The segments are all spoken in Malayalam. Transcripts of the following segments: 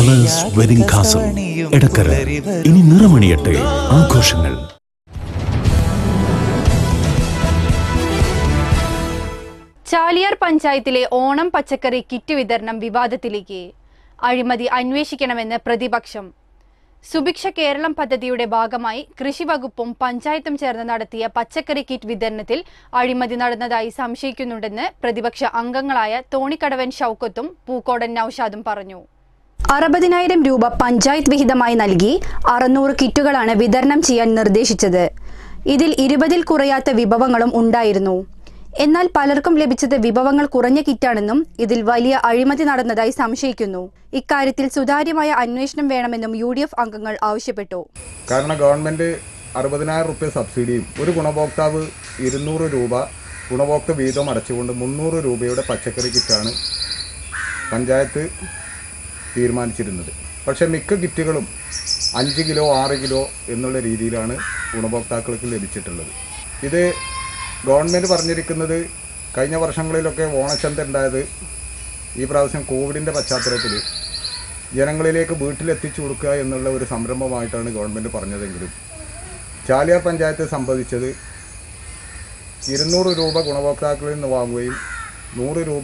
കളേഴ്സ് വെഡിംഗ് കാസം എടക്കര ഇനി നിറമണിയട്ടെ ആഘോഷങ്ങൾ ചാലിയാർ പഞ്ചായത്തിലെ ഓണം പച്ചക്കറി കിറ്റ് വിതരണം വിവാദത്തിലേക്ക് അഴിമതി അന്വേഷിക്കണമെന്ന് പ്രതിപക്ഷം സുഭിക്ഷ കേരളം പദ്ധതിയുടെ ഭാഗമായി കൃഷി വകുപ്പും പഞ്ചായത്തും ചേർന്ന് നടത്തിയ പച്ചക്കറി കിറ്റ് വിതരണത്തിൽ അഴിമതി നടന്നതായി സംശയിക്കുന്നുണ്ടെന്ന് പ്രതിപക്ഷ അംഗങ്ങളായ തോണിക്കടവൻ ഷൌക്കത്തും പൂക്കോടൻ നൌഷാദും പറഞ്ഞു അറുപതിനായിരം രൂപ പഞ്ചായത്ത് വിഹിതമായി നൽകി അറുന്നൂറ് കിറ്റുകളാണ് വിതരണം ചെയ്യാൻ നിർദ്ദേശിച്ചത് ഇതിൽ ഇരുപതിൽ കുറയാത്ത വിഭവങ്ങളും ഉണ്ടായിരുന്നു എന്നാൽ പലർക്കും ലഭിച്ചത് വിഭവങ്ങൾ കുറഞ്ഞ കിറ്റാണെന്നും ഇതിൽ വലിയ അഴിമതി നടന്നതായി സംശയിക്കുന്നു ഇക്കാര്യത്തിൽ സുതാര്യമായ അന്വേഷണം വേണമെന്നും യു അംഗങ്ങൾ ആവശ്യപ്പെട്ടു കാരണം ഗവൺമെൻറ് അറുപതിനായിരം റുപ്യ സബ്സിഡിയും ഒരു ഗുണഭോക്താവ് ഇരുന്നൂറ് രൂപ ഗുണഭോക്തൃ വീതം അടച്ചുകൊണ്ട് മുന്നൂറ് രൂപയുടെ പച്ചക്കറി കിറ്റാണ് പഞ്ചായത്ത് തീരുമാനിച്ചിരുന്നത് പക്ഷേ മിക്ക കിറ്റുകളും അഞ്ച് കിലോ ആറ് കിലോ എന്നുള്ള രീതിയിലാണ് ഗുണഭോക്താക്കൾക്ക് ലഭിച്ചിട്ടുള്ളത് ഇത് ഗവൺമെൻറ് പറഞ്ഞിരിക്കുന്നത് കഴിഞ്ഞ വർഷങ്ങളിലൊക്കെ ഓണച്ചന്ത ഉണ്ടായത് ഈ പ്രാവശ്യം കോവിഡിൻ്റെ പശ്ചാത്തലത്തിൽ ജനങ്ങളിലേക്ക് വീട്ടിലെത്തിച്ചു കൊടുക്കുക എന്നുള്ള ഒരു സംരംഭമായിട്ടാണ് ഗവൺമെൻറ് പറഞ്ഞതെങ്കിലും ചാലിയാർ പഞ്ചായത്ത് സംബന്ധിച്ചത് ഇരുന്നൂറ് രൂപ ഗുണഭോക്താക്കളിൽ നിന്ന് വാങ്ങുകയും നൂറ് രൂപ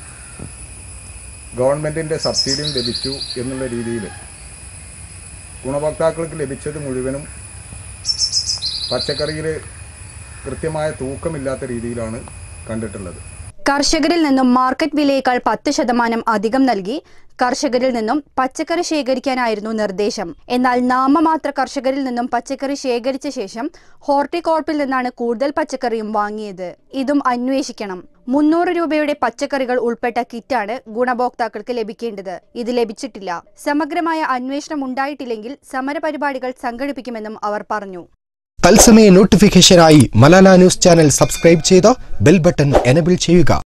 ഗവൺമെൻറ്റിൻ്റെ സബ്സിഡിയും ലഭിച്ചു എന്നുള്ള രീതിയിൽ ഗുണഭോക്താക്കൾക്ക് ലഭിച്ചത് മുഴുവനും പച്ചക്കറിയിൽ കൃത്യമായ തൂക്കമില്ലാത്ത രീതിയിലാണ് കണ്ടിട്ടുള്ളത് കർഷകരിൽ നിന്നും മാർക്കറ്റ് വിലയേക്കാൾ പത്ത് ശതമാനം അധികം നൽകി കർഷകരിൽ നിന്നും പച്ചക്കറി ശേഖരിക്കാനായിരുന്നു നിർദ്ദേശം എന്നാൽ നാമമാത്ര കർഷകരിൽ നിന്നും പച്ചക്കറി ശേഖരിച്ച ശേഷം ഹോർട്ടികോർപ്പിൽ നിന്നാണ് കൂടുതൽ പച്ചക്കറിയും വാങ്ങിയത് ഇതും അന്വേഷിക്കണം മുന്നൂറ് രൂപയുടെ പച്ചക്കറികൾ ഉൾപ്പെട്ട കിറ്റാണ് ഗുണഭോക്താക്കൾക്ക് ലഭിക്കേണ്ടത് ഇത് ലഭിച്ചിട്ടില്ല സമഗ്രമായ അന്വേഷണം ഉണ്ടായിട്ടില്ലെങ്കിൽ സമരപരിപാടികൾ സംഘടിപ്പിക്കുമെന്നും അവർ പറഞ്ഞു തത്സമയ നോട്ടിഫിക്കേഷനായി മലാല ന്യൂസ് ചാനൽ സബ്സ്ക്രൈബ് ചെയ്ത് ബെൽ ബട്ടൺ എനബിൾ ചെയ്യുക